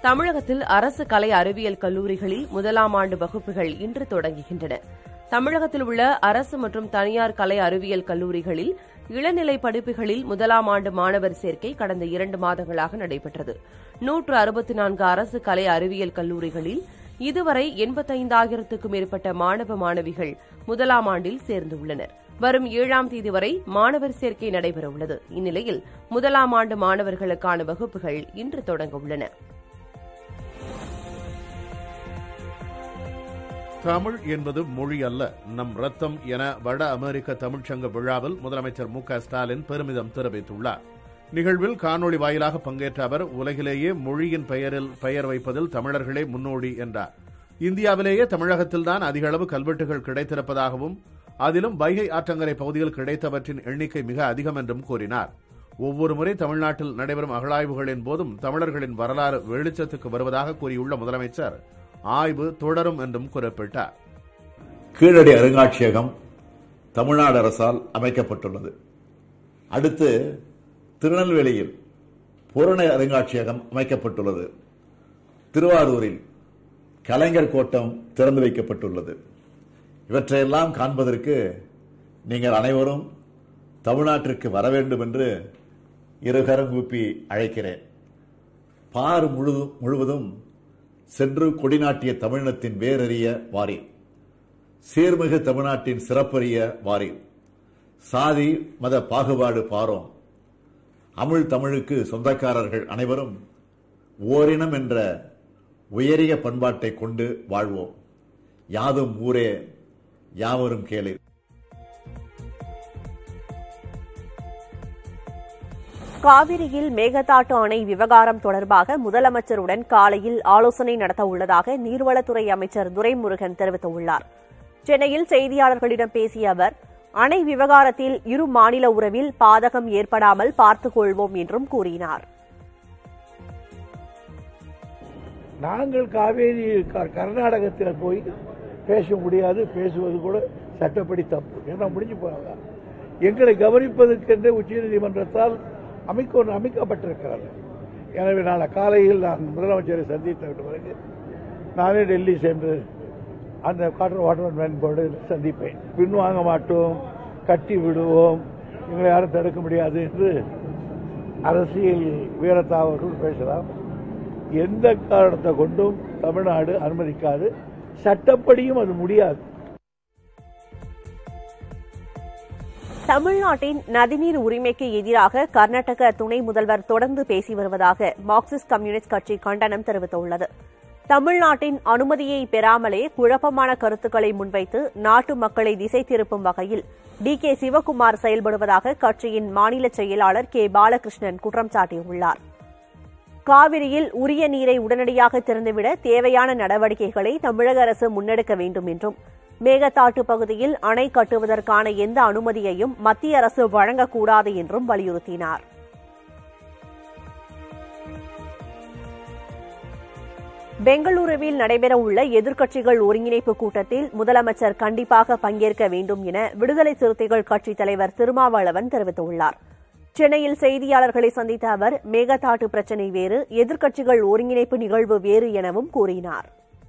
தமிழகத்தில் அரசு கலை அறிவியல் கல்லூரிகளில் முதலாம் ஆண்டு வகுப்புகள் இன்று தொடங்குகின்றன தமிழகத்தில் உள்ள அரசு மற்றும் தனியார் கலை அறிவியல் கல்லூரிகளில் இளநிலை படிப்புகளில் முதலாம் ஆண்டு மாணவர் சேர்க்கை கடந்த இரண்டு மாதங்களாக நடைபெற்றது நூற்று அறுபத்தி நான்கு அரசு கலை அறிவியல் கல்லூரிகளில் இதுவரை எண்பத்தைந்தாயிரத்துக்கும் மேற்பட்ட மாணவ மாணவிகள் முதலாம் ஆண்டில் சேர்ந்துள்ளனர் வரும் ஏழாம் தேதி வரை மாணவர் சேர்க்கை நடைபெறவுள்ளது இந்நிலையில் முதலாம் ஆண்டு மாணவர்களுக்கான வகுப்புகள் இன்று தொடங்க உள்ளன தமிழ் என்பது மொழி அல்ல நம் ரத்தம் என வட அமெரிக்க தமிழ்ச்சங்க விழாவில் முதலமைச்சர் மு க ஸ்டாலின் பெருமிதம் தெரிவித்துள்ளார் நிகழ்வில் காணொளி வாயிலாக பங்கேற்ற அவர் உலகிலேயே மொழியின் பெயரில் பெயர் வைப்பதில் தமிழர்களே முன்னோடி என்றார் இந்தியாவிலேயே தமிழகத்தில்தான் அதிக அளவு கல்வெட்டுகள் கிடைத்திருப்பதாகவும் அதிலும் வைகை ஆற்றங்கரை பகுதியில் கிடைத்தவற்றின் எண்ணிக்கை மிக அதிகம் என்றும் கூறினார் ஒவ்வொரு முறை தமிழ்நாட்டில் நடைபெறும் அகழாய்வுகளின் போதும் தமிழர்களின் வரலாறு வெளிச்சத்துக்கு வருவதாக கூறியுள்ள முதலமைச்சர் ஆய்வு தொடரும் என்றும் குறிப்பிட்டார் கீழடி அருங்காட்சியகம் தமிழ்நாடு அரசால் அமைக்கப்பட்டுள்ளது அடுத்து திருநெல்வேலியில் பூரண அருங்காட்சியகம் அமைக்கப்பட்டுள்ளது திருவாரூரில் கலைஞர் கோட்டம் திறந்து வைக்கப்பட்டுள்ளது இவற்றையெல்லாம் காண்பதற்கு நீங்கள் அனைவரும் தமிழ்நாட்டிற்கு வர வேண்டும் என்று இருகரம் கூப்பி அழைக்கிறேன் பார் முழுதும் முழுவதும் சென்று கொடிநாட்டிய தமிழினத்தின் வேரறிய வாரீர் சீர்மிகு தமிழ்நாட்டின் சிறப்பறிய வாரீர் சாதி மத பாகுபாடு பாரோம் அமிழ் தமிழுக்கு சொந்தக்காரர்கள் அனைவரும் ஓரினம் என்ற உயரிய பண்பாட்டை கொண்டு வாழ்வோம் யாதும் ஊரே யாவரும் கேளீர் காவிரியில் மேகதாட்டு அணை விவகாரம் தொடர்பாக முதலமைச்சருடன் காலையில் ஆலோசனை நடத்த உள்ளதாக நீர்வளத்துறை அமைச்சர் துரைமுருகன் தெரிவித்துள்ளார் சென்னையில் செய்தியாளர்களிடம் பேசிய அவர் அணை விவகாரத்தில் இரு மாநில உறவில் பாதகம் ஏற்படாமல் பார்த்துக் கொள்வோம் என்றும் கூறினார் நாங்கள் காவேரி க- கர்நாடகத்தில் போய் பேச முடியாது பேசுவது கூட சட்டப்படி தப்பு ஏன்னா முடிஞ்சு போறாங்க எங்களை கவனிப்பதற்கென்று உச்சநீதிமன்றத்தால் அமைக்க அமைக்கப்பட்டிருக்கிறது எனவே நாளை காலையில் நான் முதலமைச்சரை சந்தித்த பிறகு நானே டெல்லி சென்று அந்த வாட்டர் வாட்டர் மேன் போர்டு சந்திப்பேன் பின்வாங்க மாட்டோம் கட்டி விடுவோம் எங்களை யாரும் தடுக்க முடியாது என்று அரசியல் வீரத்தாவர்கள் பேசலாம் எந்த காரணத்தை கொண்டும் தமிழ்நாடு அனுமதிக்காது சட்டப்படியும் அது முடியாது தமிழ்நாட்டின் நதிநீர் உரிமைக்கு எதிராக கர்நாடக துணை முதல்வர் தொடர்ந்து பேசி வருவதாக மார்க்சிஸ்ட் கம்யூனிஸ்ட் கட்சி கண்டனம் தெரிவித்துள்ளது தமிழ்நாட்டின் அனுமதியை பெறாமலே குழப்பமான கருத்துக்களை முன்வைத்து நாட்டு மக்களை திசை திருப்பும் வகையில் டி கே சிவக்குமார் செயல்படுவதாக கட்சியின் மாநில செயலாளர் கே பாலகிருஷ்ணன் குற்றம் சாட்டியுள்ளார் காவிரியில் உரிய நீரை உடனடியாக திறந்துவிட தேவையான நடவடிக்கைகளை தமிழக அரசு முன்னெடுக்க வேண்டும் என்றும் மேகதாட்டு பகுதியில் அணை கட்டுவதற்கான எந்த அனுமதியையும் மத்திய அரசு வழங்கக்கூடாது என்றும் வலியுறுத்தினார் பெங்களூருவில் நடைபெறவுள்ள எதிர்க்கட்சிகள் ஒருங்கிணைப்பு கூட்டத்தில் முதலமைச்சர் கண்டிப்பாக பங்கேற்க வேண்டும் என விடுதலை சிறுத்தைகள் கட்சித் தலைவர் திருமாவளவன் தெரிவித்துள்ளார் சென்னையில் செய்தியாளர்களை சந்தித்த அவர் மேகதாட்டு பிரச்சினை வேறு எதிர்க்கட்சிகள் ஒருங்கிணைப்பு நிகழ்வு வேறு எனவும் கூறினார்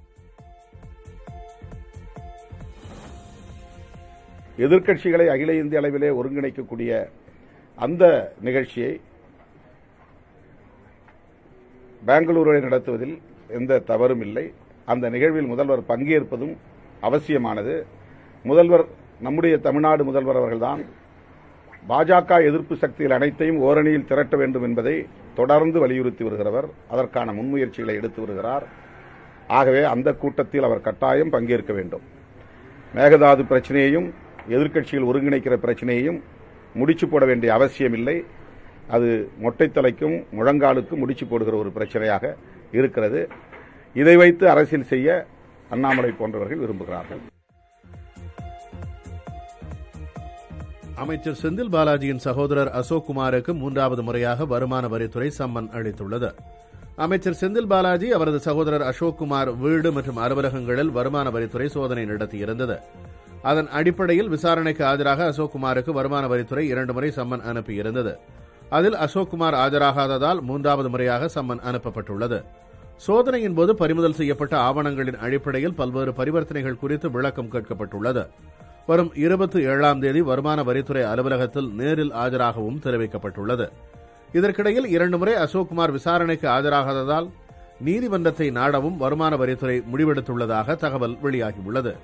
எதிர்க்கட்சிகளை அகில இந்திய அளவிலே ஒருங்கிணைக்கக்கூடிய அந்த நிகழ்ச்சியை பெங்களூருவில் நடத்துவதில் எந்த தவறும் இல்லை அந்த நிகழ்வில் முதல்வர் பங்கேற்பதும் அவசியமானது முதல்வர் நம்முடைய தமிழ்நாடு முதல்வர் அவர்கள்தான் பாஜக எதிர்ப்பு சக்திகள் அனைத்தையும் ஓரணியில் திரட்ட வேண்டும் என்பதை தொடர்ந்து வலியுறுத்தி வருகிறவர் அதற்கான முன்முயற்சிகளை எடுத்து வருகிறார் ஆகவே அந்த கூட்டத்தில் அவர் கட்டாயம் பங்கேற்க வேண்டும் மேகதாது பிரச்சனையையும் எதிர்க்கட்சிகள் ஒருங்கிணைக்கிற பிரச்சனையையும் முடிச்சு போட வேண்டிய அவசியமில்லை அது மொட்டைத்தலைக்கும் முழங்காலுக்கும் முடிச்சு போடுகிற ஒரு பிரச்சனையாக இருக்கிறது இதை வைத்து அரசியல் செய்ய அண்ணாமலை போன்றவர்கள் விரும்புகிறார்கள் அமைச்சர் செந்தில் பாலாஜியின் சகோதரர் அசோக் குமாருக்கு மூன்றாவது முறையாக வருமான வரித்துறை சம்மன் அளித்துள்ளது அமைச்சர் செந்தில் பாலாஜி அவரது சகோதரர் அசோக் குமார் வீடு மற்றும் அலுவலகங்களில் வருமான வரித்துறை சோதனை நடத்தியிருந்தது அதன் அடிப்படையில் விசாரணைக்கு ஆஜராக அசோக் குமாருக்கு வருமான வரித்துறை இரண்டு முறை சம்மன் அனுப்பியிருந்தது அதில் அசோக் குமார் ஆஜராகாததால் மூன்றாவது முறையாக சம்மன் அனுப்பப்பட்டுள்ளது சோதனையின் போது பறிமுதல் செய்யப்பட்ட ஆவணங்களின் அடிப்படையில் பல்வேறு பரிவர்த்தனைகள் குறித்து விளக்கம் கேட்கப்பட்டுள்ளது வரும் இருபத்தி ஏழாம் தேதி வருமான வரித்துறை அலுவலகத்தில் நேரில் ஆஜராகவும் தெரிவிக்கப்பட்டுள்ளது இதற்கிடையில் இரண்டு முறை அசோக்குமார் விசாரணைக்கு ஆஜராகாததால் நீதிமன்றத்தை நாடவும் வருமான வரித்துறை முடிவெடுத்துள்ளதாக தகவல் வெளியாகியுள்ளது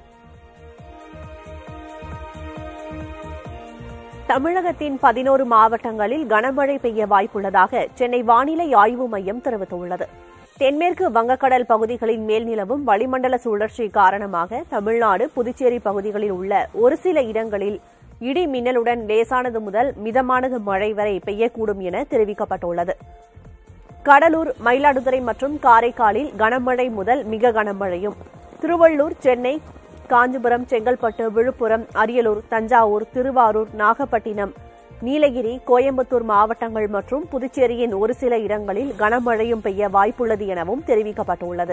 தமிழகத்தின் பதினோரு மாவட்டங்களில் கனமழை பெய்ய வாய்ப்புள்ளதாக சென்னை வானிலை ஆய்வு மையம் தெரிவித்துள்ளது தென்மேற்கு வங்கக்கடல் பகுதிகளின் மேல் நிலவும் வளிமண்டல சுழற்சி காரணமாக தமிழ்நாடு புதுச்சேரி பகுதிகளில் உள்ள ஒரு சில இடங்களில் இடி மின்னலுடன் லேசானது முதல் மிதமானது மழை வரை பெய்யக்கூடும் என தெரிவிக்கப்பட்டுள்ளது கடலூர் மயிலாடுதுறை மற்றும் காரைக்காலில் கனமழை முதல் மிக கனமழையும் திருவள்ளூர் சென்னை காஞ்சிபுரம் செங்கல்பட்டு விழுப்புரம் அரியலூர் தஞ்சாவூர் திருவாரூர் நாகப்பட்டினம் நீலகிரி கோயம்புத்தூர் மாவட்டங்கள் மற்றும் புதுச்சேரியின் ஒரு சில இடங்களில் கனமழையும் பெய்ய வாய்ப்புள்ளது எனவும் தெரிவிக்கப்பட்டுள்ளது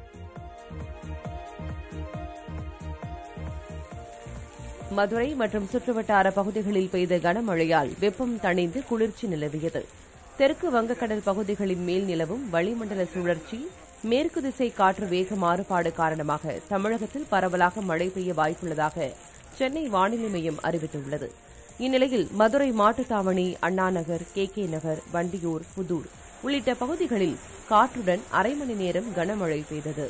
மதுரை மற்றும் சுற்றுவட்டார பகுதிகளில் பெய்த கனமழையால் வெப்பம் தணிந்து குளிர்ச்சி நிலவியது தெற்கு வங்கக்கடல் பகுதிகளின் மேல் நிலவும் வளிமண்டல சுழற்சி மேற்கு திசை காற்று வேக மாறுபாடு காரணமாக தமிழகத்தில் பரவலாக மழை பெய்ய வாய்ப்புள்ளதாக சென்னை வானிலை மையம் அறிவித்துள்ளது இந்நிலையில் மதுரை மாட்டுத்தாவணி அண்ணாநகர் கே கே நகர் வண்டியூர் புதூர் உள்ளிட்ட பகுதிகளில் காற்றுடன் அரை மணி நேரம் கனமழை பெய்தது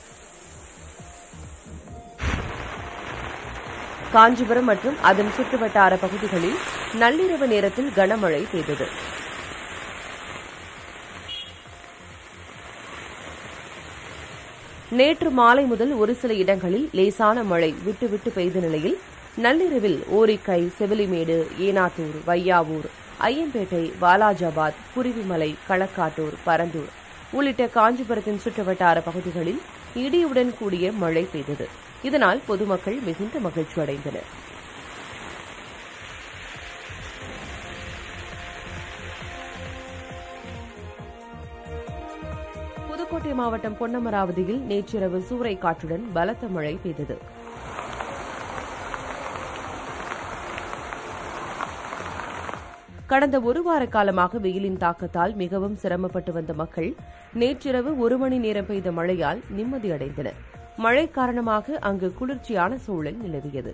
காஞ்சிபுரம் மற்றும் அதன் சுற்றுவட்டார பகுதிகளில் நள்ளிரவு நேரத்தில் கனமழை பெய்தது நேற்று மாலை முதல் ஒரு சில இடங்களில் லேசான மழை விட்டுவிட்டு பெய்த நிலையில் நள்ளிரவில் ஓரிக்கை செவிலிமேடு ஏனாத்தூர் வையாவூர் ஐயம்பேட்டை வாலாஜாபாத் குருவிமலை களக்காட்டூர் பரந்தூர் உள்ளிட்ட காஞ்சிபுரத்தின் சுற்றுவட்டார பகுதிகளில் இடியுடன் கூடிய மழை பெய்தது இதனால் பொதுமக்கள் மிகுந்த மகிழ்ச்சி அடைந்தனர் புதுக்கோட்டை மாவட்டம் பொன்னமராவதியில் நேற்றிரவு சூறை காற்றுடன் பலத்த மழை பெய்தது கடந்த ஒரு வார காலமாக வெயிலின் தாக்கத்தால் மிகவும் சிரமப்பட்டு வந்த மக்கள் நேற்றிரவு ஒரு மணி நேரம் பெய்த மழையால் நிம்மதியடைந்தனர் மழை காரணமாக அங்கு குளிர்ச்சியான சூழல் நிலவியது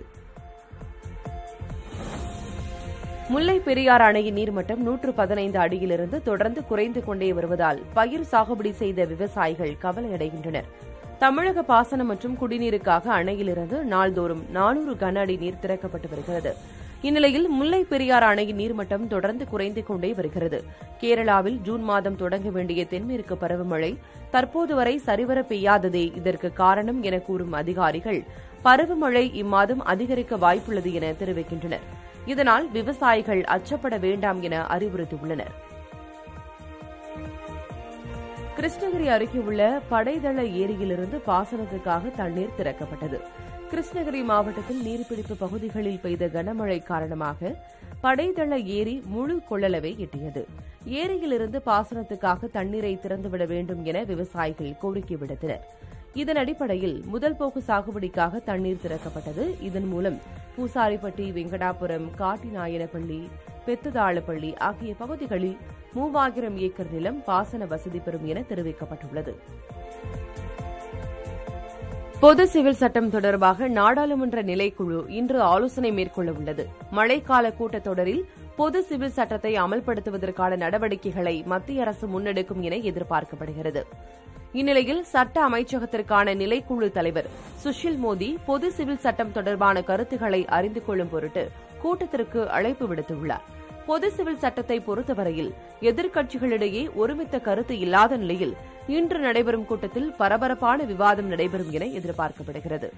முல்லை பெரியாறு அணையின் நீர்மட்டம் நூற்று பதினைந்து அடியிலிருந்து தொடர்ந்து குறைந்து கொண்டே வருவதால் பயிர் சாகுபடி செய்த விவசாயிகள் கவலையடைகின்றனர் தமிழக பாசனம் மற்றும் குடிநீருக்காக அணையிலிருந்து நாள்தோறும் நானூறு கன அடி நீர் திறக்கப்பட்டு வருகிறது இந்நிலையில் முல்லை பெரியாறு அணையின் நீர்மட்டம் தொடர்ந்து குறைந்து கொண்டே வருகிறது கேரளாவில் ஜூன் மாதம் தொடங்க வேண்டிய தென்மேற்கு பருவமழை தற்போது வரை சரிவர பெய்யாததே இதற்கு காரணம் என கூறும் அதிகாரிகள் பருவமழை இம்மாதம் அதிகரிக்க வாய்ப்புள்ளது என தெரிவிக்கின்றனர் இதனால் விவசாயிகள் அச்சப்பட வேண்டாம் என அறிவுறுத்தியுள்ளனர் கிருஷ்ணகிரி அருகே உள்ள படைதள ஏரியிலிருந்து பாசனத்துக்காக தண்ணீர் திறக்கப்பட்டது கிருஷ்ணகிரி மாவட்டத்தில் நீர்பிடிப்பு பகுதிகளில் பெய்த கனமழை காரணமாக படைதள ஏரி முழு கொள்ளளவை எட்டியது ஏரியிலிருந்து பாசனத்துக்காக தண்ணீரை திறந்துவிட வேண்டும் என விவசாயிகள் கோரிக்கை விடுத்தனர் இதன் அடிப்படையில் முதல் போக்கு சாகுபடிக்காக தண்ணீர் திறக்கப்பட்டது இதன் மூலம் பூசாரிப்பட்டி வெங்கடாபுரம் காட்டிநாயனப்பள்ளி பெத்துதாளப்பள்ளி ஆகிய பகுதிகளில் மூவாயிரம் ஏக்கர் நிலம் பாசன வசதி பெறும் என தெரிவிக்கப்பட்டுள்ளது பொது சிவில் சட்டம் தொடர்பாக நாடாளுமன்ற நிலைக்குழு இன்று ஆலோசனை மேற்கொள்ள உள்ளது மழைக்கால கூட்டத்தொடரில் பொது சிவில் சட்டத்தை அமல்படுத்துவதற்கான நடவடிக்கைகளை மத்திய அரசு முன்னெடுக்கும் என எதிர்பார்க்கப்படுகிறது இந்நிலையில் சட்ட அமைச்சகத்திற்கான நிலைக்குழு தலைவர் சுஷில் மோடி பொது சிவில் சட்டம் தொடர்பான கருத்துக்களை அறிந்து கொள்ளும் பொருட்டு கூட்டத்திற்கு அழைப்பு விடுத்துள்ளார் பொது சிவில் சட்டத்தை பொறுத்தவரையில் எதிர்க்கட்சிகளிடையே ஒருமித்த கருத்து இல்லாத நிலையில் இன்று நடைபெறும் கூட்டத்தில் பரபரப்பான விவாதம் நடைபெறும் என எதிர்பார்க்கப்படுகிறது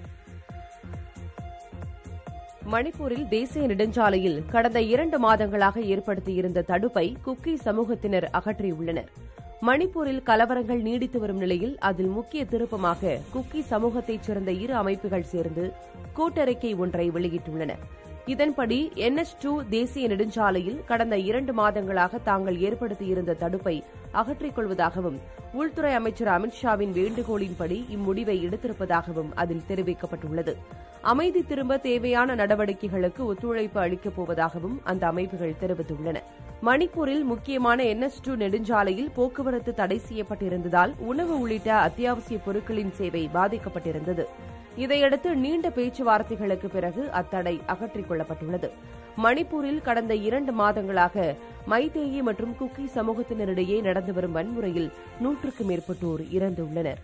மணிப்பூரில் தேசிய நெடுஞ்சாலையில் கடந்த இரண்டு மாதங்களாக ஏற்படுத்தியிருந்த தடுப்பை குக்கி சமூகத்தினர் அகற்றியுள்ளனர் மணிப்பூரில் கலவரங்கள் நீடித்து வரும் நிலையில் அதில் முக்கிய திருப்பமாக குக்கி சமூகத்தைச் சேர்ந்த இரு அமைப்புகள் சேர்ந்து கூட்டறிக்கை ஒன்றை வெளியிட்டுள்ளன இதன்படி என்எச் டூ தேசிய நெடுஞ்சாலையில் கடந்த இரண்டு மாதங்களாக தாங்கள் ஏற்படுத்தியிருந்த தடுப்பை அகற்றிக் கொள்வதாகவும் உள்துறை அமைச்சர் அமித்ஷாவின் வேண்டுகோளின்படி இம்முடிவை எடுத்திருப்பதாகவும் அதில் தெரிவிக்கப்பட்டுள்ளது அமைதி திரும்ப தேவையான நடவடிக்கைகளுக்கு ஒத்துழைப்பு அளிக்கப் போவதாகவும் அந்த அமைப்புகள் தெரிவித்துள்ளன மணிப்பூரில் முக்கியமான என்எஸ் டூ நெடுஞ்சாலையில் போக்குவரத்து தடை செய்யப்பட்டிருந்ததால் உணவு உள்ளிட்ட அத்தியாவசிய பொருட்களின் சேவை பாதிக்கப்பட்டிருந்தது இதையடுத்து நீண்ட பேச்சுவார்த்தைகளுக்கு பிறகு அத்தடை அகற்றிக் கொள்ளப்பட்டுள்ளது மணிப்பூரில் கடந்த இரண்டு மாதங்களாக மைதேயி மற்றும் குக்கி சமூகத்தினரிடையே நடந்து வரும் வன்முறையில் நூற்றுக்கு மேற்பட்டோர் இறந்துள்ளனர்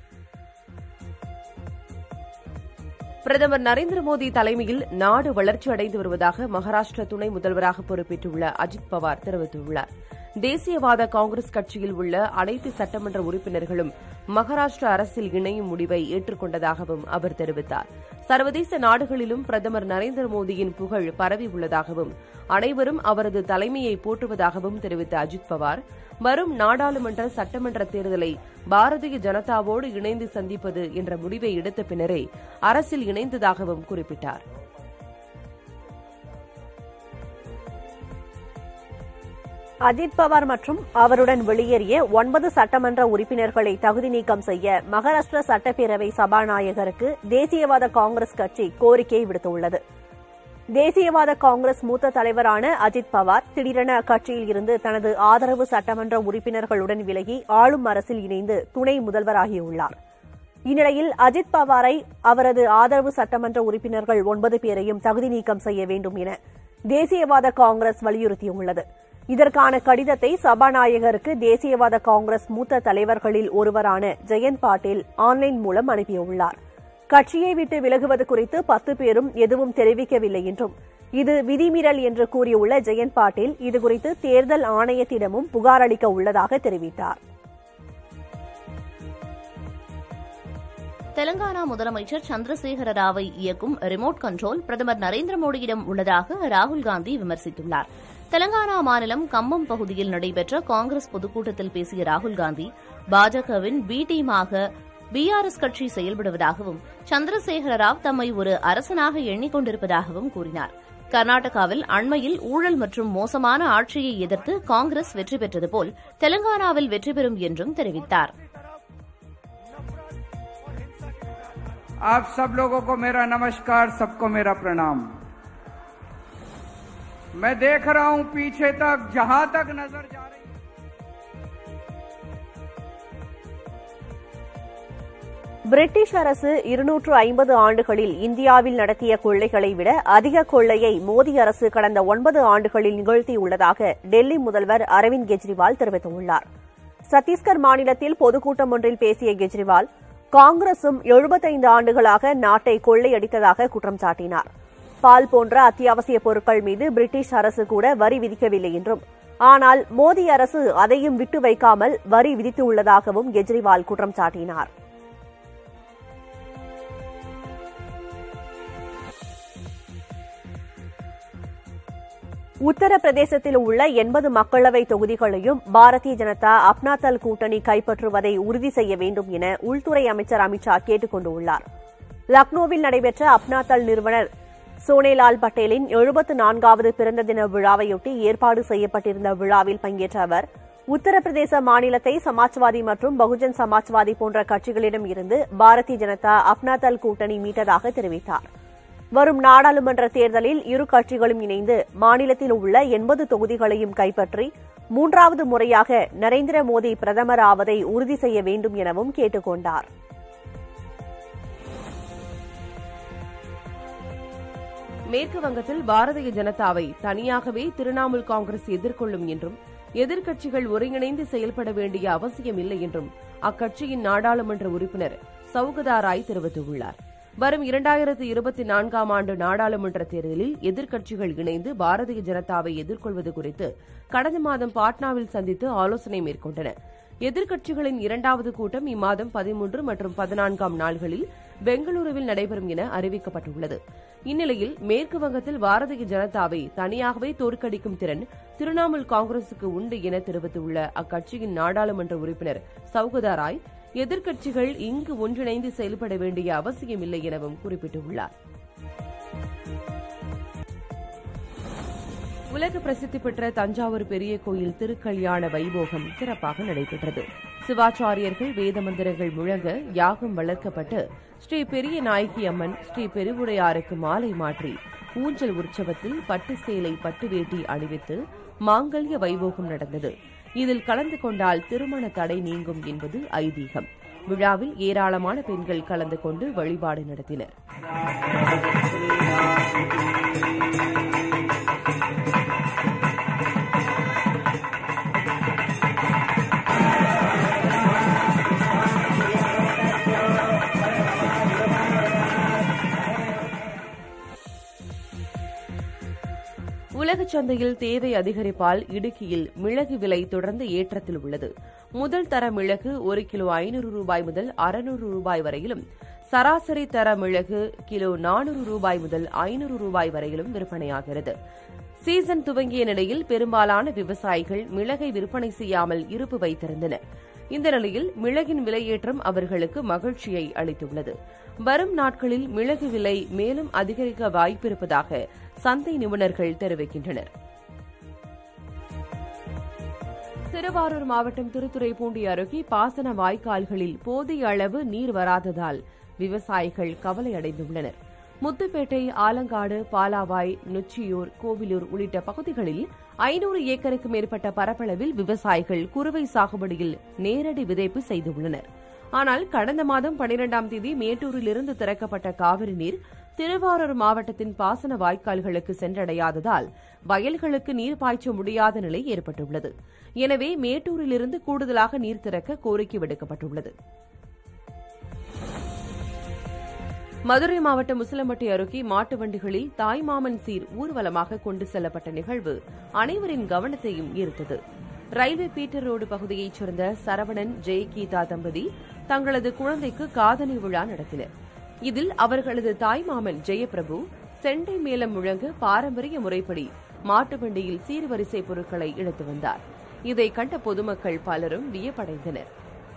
பிரதமர் நரேந்திர மோடி தலைமையில் நாடு வளர்ச்சியடைந்து வருவதாக மகாராஷ்டிர துணை முதல்வராக பொறுப்பேற்றுள்ள அஜித் பவார் தெரிவித்துள்ளார் தேசியவாத காங்கிரஸ் கட்சியில் உள்ள அனைத்து சட்டமன்ற உறுப்பினர்களும் மகாராஷ்டிரா அரசில் இணையும் முடிவை ஏற்றுக்கொண்டதாகவும் அவர் தெரிவித்தார் சர்வதேச நாடுகளிலும் பிரதமர் நரேந்திர மோடியின் புகழ் பரவி உள்ளதாகவும் அனைவரும் அவரது தலைமையை போற்றுவதாகவும் தெரிவித்த அஜித் பவார் வரும் நாடாளுமன்ற சட்டமன்ற தேர்தலை பாரதிய ஜனதாவோடு இணைந்து சந்திப்பது என்ற முடிவை எடுத்த பின்னரே அரசில் இணைந்ததாகவும் குறிப்பிட்டார் அஜித் பவார் மற்றும் அவருடன் வெளியேறிய ஒன்பது சட்டமன்ற உறுப்பினர்களை தகுதி நீக்கம் செய்ய மகாராஷ்டிரா சட்டப்பேரவை சபாநாயகருக்கு தேசியவாத காங்கிரஸ் கட்சி கோரிக்கை விடுத்துள்ளது தேசியவாத காங்கிரஸ் மூத்த தலைவரான அஜித் பவார் திடீரென அக்கட்சியில் இருந்து தனது ஆதரவு சட்டமன்ற உறுப்பினர்களுடன் விலகி ஆளும் அரசில் இணைந்து துணை முதல்வராகியுள்ளார் இந்நிலையில் அஜித் பவாரை அவரது ஆதரவு சட்டமன்ற உறுப்பினர்கள் ஒன்பது பேரையும் தகுதி நீக்கம் செய்ய வேண்டும் என தேசியவாத காங்கிரஸ் வலியுறுத்தியுள்ளது இதற்கான கடிதத்தை சபாநாயகருக்கு தேசியவாத காங்கிரஸ் மூத்த தலைவர்களில் ஒருவரான ஜெயந்த் பாட்டீல் ஆன்லைன் மூலம் அனுப்பியுள்ளார் கட்சியை விட்டு விலகுவது குறித்து பத்து பேரும் எதுவும் தெரிவிக்கவில்லை என்றும் இது விதிமீறல் என்று கூறியுள்ள ஜெயந்த் பாட்டீல் இதுகுறித்து தேர்தல் ஆணையத்திடமும் புகார் அளிக்க உள்ளதாக தெரிவித்தார் தெலங்கானா முதலமைச்சர் சந்திரசேகர ராவை இயக்கும் ரிமோட் கண்ட்ரோல் பிரதமர் நரேந்திர மோடியிடம் உள்ளதாக ராகுல் காந்தி விமர்சித்துள்ளார் தெலங்கானா மாநிலம் கம்பம் பகுதியில் நடைபெற்ற காங்கிரஸ் பொதுக்கூட்டத்தில் பேசிய ராகுல் காந்தி பாஜகவின் பி டீமாக பிஆர்எஸ் கட்சி செயல்படுவதாகவும் சந்திரசேகர ராவ் தம்மை ஒரு அரசனாக எண்ணிக்கொண்டிருப்பதாகவும் கூறினார் கர்நாடகாவில் அண்மையில் ஊழல் மற்றும் மோசமான ஆட்சியை எதிர்த்து காங்கிரஸ் வெற்றி பெற்றது போல் தெலங்கானாவில் வெற்றி பெறும் என்றும் தெரிவித்தார் आप सब लोगों को मेरा नमस्कार सबको मेरा प्रणाम मैं देख रहा हूं पीछे तक जहां तक नजर जा रही பிரிட்டிஷ் அரசு இருநூற்று ஐம்பது ஆண்டுகளில் இந்தியாவில் நடத்திய கொள்ளைகளை விட அதிக கொள்ளையை மோடி அரசு கடந்த ஒன்பது ஆண்டுகளில் நிகழ்த்தியுள்ளதாக டெல்லி முதல்வர் அரவிந்த் கெஜ்ரிவால் தெரிவித்துள்ளார் சத்தீஸ்கர் மாநிலத்தில் பொதுக்கூட்டம் ஒன்றில் பேசிய கெஜ்ரிவால் காங்கிரசும் எழுபத்தைந்து ஆண்டுகளாக நாட்டை கொள்ளையடித்ததாக குற்றம் சாட்டினார் பால் போன்ற அத்தியாவசிய பொருட்கள் மீது பிரிட்டிஷ் அரசு கூட வரி விதிக்கவில்லை என்றும் ஆனால் மோடி அரசு அதையும் விட்டு வைக்காமல் வரி விதித்துள்ளதாகவும் கெஜ்ரிவால் குற்றம் சாட்டினார் உத்தரப்பிரதேசத்தில் உள்ள எண்பது மக்களவை தொகுதிகளையும் பாரதிய ஜனதா அப்னாதல் கூட்டணி கைப்பற்றுவதை உறுதி செய்ய வேண்டும் என உள்துறை அமைச்சர் அமித்ஷா கேட்டுக் கொண்டுள்ளார் லக்னோவில் நடைபெற்ற அப்னாதல் நிறுவனர் சோனேலால் பட்டேலின் எழுபத்து நான்காவது பிறந்த தின விழாவையொட்டி ஏற்பாடு செய்யப்பட்டிருந்த விழாவில் பங்கேற்ற அவர் உத்தரப்பிரதேச மாநிலத்தை சமாஜ்வாதி மற்றும் பகுஜன் சமாஜ்வாதி போன்ற கட்சிகளிடம் இருந்து பாரதிய ஜனதா அப்னாதல் கூட்டணி மீட்டதாக தெரிவித்தார் வரும் நாடாளுமன்ற தேர்தலில் இரு கட்சிகளும் இணைந்து மாநிலத்தில் உள்ள எண்பது தொகுதிகளையும் கைப்பற்றி மூன்றாவது முறையாக நரேந்திர மோடி பிரதமர் ஆவதை உறுதி செய்ய வேண்டும் எனவும் கேட்டுக் கொண்டார் மேற்கு வங்கத்தில் பாரதிய ஜனதாவை தனியாகவே திரிணாமுல் காங்கிரஸ் எதிர்கொள்ளும் என்றும் எதிர்க்கட்சிகள் ஒருங்கிணைந்து செயல்பட வேண்டிய அவசியமில்லை என்றும் அக்கட்சியின் நாடாளுமன்ற உறுப்பினர் சௌகதா ராய் தெரிவித்துள்ளார் வரும் இரண்டாயிரத்து இருபத்தி நான்காம் ஆண்டு நாடாளுமன்ற தேர்தலில் எதிர்க்கட்சிகள் இணைந்து பாரதிய ஜனதாவை எதிர்கொள்வது குறித்து கடந்த மாதம் பாட்னாவில் சந்தித்து ஆலோசனை மேற்கொண்டன எதிர்க்கட்சிகளின் இரண்டாவது கூட்டம் இம்மாதம் பதிமூன்று மற்றும் பதினான்காம் நாள்களில் பெங்களூருவில் நடைபெறும் என அறிவிக்கப்பட்டுள்ளது இந்நிலையில் மேற்கு வங்கத்தில் பாரதிய ஜனதாவை தனியாகவே தோற்கடிக்கும் திறன் திரிணாமுல் காங்கிரசுக்கு உண்டு என தெரிவித்துள்ள அக்கட்சியின் நாடாளுமன்ற உறுப்பினர் சௌகதா ராய் எதிர்க்கட்சிகள் இங்கு ஒன்றிணைந்து செயல்பட வேண்டிய அவசியமில்லை எனவும் குறிப்பிட்டுள்ளார் உலக பிரசித்தி பெற்ற தஞ்சாவூர் பெரிய கோயில் திருக்கல்யாண வைபோகம் சிறப்பாக நடைபெற்றது சிவாச்சாரியர்கள் வேத மந்திரங்கள் முழங்க யாகம் வளர்க்கப்பட்டு ஸ்ரீ பெரிய நாயகி அம்மன் ஸ்ரீ பெருவுடையாருக்கு மாலை மாற்றி ஊஞ்சல் உற்சவத்தில் பட்டு சேலை பட்டு வேட்டி அணிவித்து மாங்கல்ய வைபோகம் நடந்தது இதில் கலந்து கொண்டால் திருமண தடை நீங்கும் என்பது ஐதீகம் விழாவில் ஏராளமான பெண்கள் கலந்து கொண்டு வழிபாடு நடத்தினர் உலகச் சந்தையில் தேவை அதிகரிப்பால் இடுக்கியில் மிளகு விலை தொடர்ந்து ஏற்றத்தில் உள்ளது முதல் தர மிளகு ஒரு கிலோ ஐநூறு ரூபாய் முதல் அறுநூறு ரூபாய் வரையிலும் சராசரி தர மிளகு கிலோ நானூறு ரூபாய் முதல் ஐநூறு ரூபாய் வரையிலும் விற்பனையாகிறது சீசன் துவங்கிய நிலையில் பெரும்பாலான விவசாயிகள் மிளகை விற்பனை செய்யாமல் இருப்பு வைத்திருந்தனர் இந்த நிலையில் மிளகின் விலையேற்றம் அவர்களுக்கு மகிழ்ச்சியை அளித்துள்ளது வரும் நாட்களில் மிளகு விலை மேலும் அதிகரிக்க வாய்ப்பிருப்பதாக சந்தை நிபுணர்கள் தெரிவிக்கின்றனர் திருவாரூர் மாவட்டம் திருத்துறைப்பூண்டி அருகே பாசன வாய்க்கால்களில் போதிய அளவு நீர் வராததால் விவசாயிகள் கவலையடைந்துள்ளனர் முத்துப்பேட்டை ஆலங்காடு பாலாவாய் நொச்சியூர் கோவிலூர் உள்ளிட்ட பகுதிகளில் ஐநூறு ஏக்கருக்கு மேற்பட்ட பரப்பளவில் விவசாயிகள் குறுவை சாகுபடியில் நேரடி விதைப்பு செய்துள்ளனர் ஆனால் கடந்த மாதம் பனிரெண்டாம் தேதி மேட்டூரிலிருந்து திறக்கப்பட்ட காவிரி நீர் திருவாரூர் மாவட்டத்தின் பாசன வாய்க்கால்களுக்கு சென்றடையாததால் வயல்களுக்கு நீர் பாய்ச்ச முடியாத நிலை ஏற்பட்டுள்ளது எனவே மேட்டூரிலிருந்து கூடுதலாக நீர் திறக்க கோரிக்கை விடுக்கப்பட்டுள்ளது மதுரை மாவட்டம் முசலம்பட்டி அருகே மாட்டு வண்டிகளில் தாய்மாமன் சீர் ஊர்வலமாக கொண்டு செல்லப்பட்ட நிகழ்வு அனைவரின் கவனத்தையும் ஈர்த்தது ரயில்வே பீட்டர் ரோடு பகுதியைச் சேர்ந்த சரவணன் ஜெயகீதா தம்பதி தங்களது குழந்தைக்கு காதணி விழா நடத்தினர் இதில் அவர்களது தாய்மாமன் ஜெயபிரபு செண்டை மேளம் முழங்க பாரம்பரிய முறைப்படி மாட்டு வண்டியில் சீர்வரிசை பொருட்களை இழுத்து வந்தார் இதை கண்ட பொதுமக்கள் பலரும் வியப்படைந்தனர்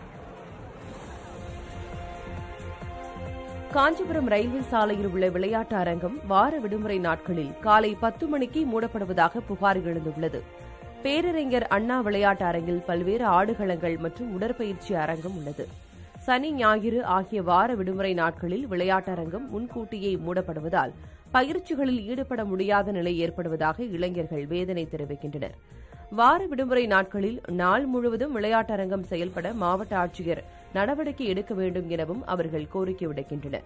காஞ்சிபுரம் ரயில்வே சாலையில் உள்ள விளையாட்டு அரங்கம் வார விடுமுறை நாட்களில் காலை பத்து மணிக்கு மூடப்படுவதாக புகார் எழுந்துள்ளது பேரறிஞர் அண்ணா விளையாட்டு அரங்கில் பல்வேறு ஆடுகளங்கள் மற்றும் உடற்பயிற்சி அரங்கம் உள்ளது சனி ஞாயிறு ஆகிய வார விடுமுறை நாட்களில் விளையாட்டரங்கம் முன்கூட்டியே மூடப்படுவதால் பயிற்சிகளில் ஈடுபட முடியாத நிலை ஏற்படுவதாக இளைஞர்கள் வேதனை தெரிவிக்கின்றனர் வார விடுமுறை நாட்களில் நாள் முழுவதும் விளையாட்டரங்கம் செயல்பட மாவட்ட ஆட்சியர் நடவடிக்கை எடுக்க வேண்டும் எனவும் அவர்கள் கோரிக்கை விடுக்கின்றனர்